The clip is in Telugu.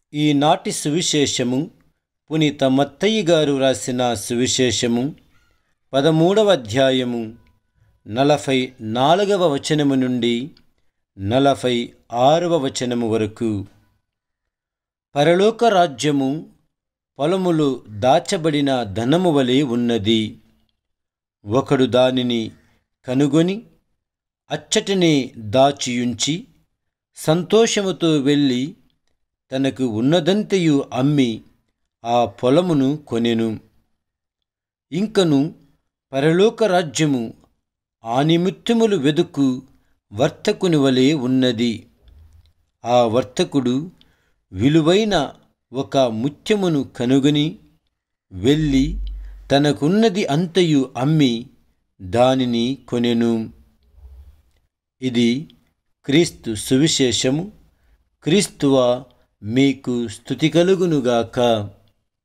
ఈనాటి సువిశేషము పునీత మత్తయ్య గారు రాసిన సువిశేషము పదమూడవ అధ్యాయము నలభై నాలుగవ వచనము నుండి నలభై ఆరవ వచనము వరకు పరలోక రాజ్యము పొలములు దాచబడిన ధనము వలె ఉన్నది ఒకడు దానిని కనుగొని అచ్చటిని దాచియుంచి సంతోషముతో వెళ్ళి తనకు ఉన్నదంతయు అమ్మి ఆ పొలమును కొనెను ఇంకను పరలోక రాజ్యము ఆనిమిత్యములు వెదుకు వర్తకుని వలె ఉన్నది ఆ వర్తకుడు విలువైన ఒక ముత్యమును కనుగొని వెళ్ళి తనకున్నది అంతయు అమ్మి దానిని కొనెను ఇది క్రీస్తు సువిశేషము క్రీస్తువ మీకు స్థుతి కలుగునుగాక